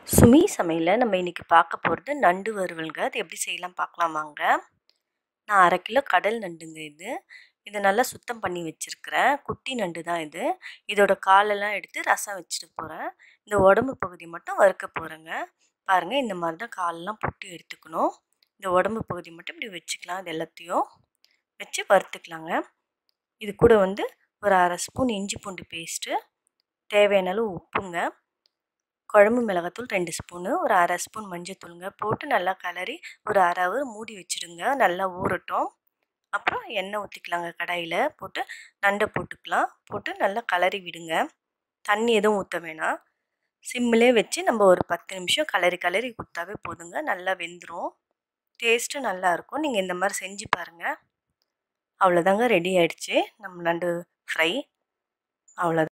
சுமி சமையலில் நம்ம இன்றைக்கி பார்க்க போகிறது நண்டு வறுவலுங்க அது எப்படி செய்யலாம் பார்க்கலாம் வாங்க நான் அரை கிலோ கடல் நண்டுங்க இது இதை நல்லா சுத்தம் பண்ணி வச்சுருக்கிறேன் குட்டி நண்டு தான் இது இதோட காலெல்லாம் எடுத்து ரசம் வச்சுட்டு போகிறேன் இந்த உடம்பு பகுதி மட்டும் வறுக்க போகிறேங்க பாருங்கள் இந்த மாதிரி தான் காலெல்லாம் புட்டு எடுத்துக்கணும் இந்த உடம்பு பகுதி மட்டும் இப்படி வச்சுக்கலாம் இது எல்லாத்தையும் வச்சு வறுத்துக்கலாங்க இது கூட வந்து ஒரு அரை ஸ்பூன் இஞ்சி பூண்டு பேஸ்ட்டு தேவையான அளவு உப்புங்க குழம்பு மிளகாத்தூள் ரெண்டு ஸ்பூனு ஒரு அரை ஸ்பூன் மஞ்சத்தூளுங்க போட்டு நல்லா கலரி ஒரு அரை ஹவர் மூடி வச்சுடுங்க நல்லா ஊறட்டும் அப்புறம் எண்ணெய் ஊற்றிக்கலாங்க கடாயில் போட்டு நண்டை போட்டுக்கலாம் போட்டு நல்லா கலரி விடுங்க தண்ணி எதுவும் ஊற்ற வேணாம் சிம்மிலே வச்சு நம்ம ஒரு பத்து நிமிஷம் கலரி கலரி கொடுத்தாவே போதுங்க நல்லா வெந்துடும் டேஸ்ட்டும் நல்லாயிருக்கும் நீங்கள் இந்த மாதிரி செஞ்சு பாருங்கள் அவ்வளோதாங்க ரெடி ஆயிடுச்சு நம்ம நண்டு ஃப்ரை அவ்வளோ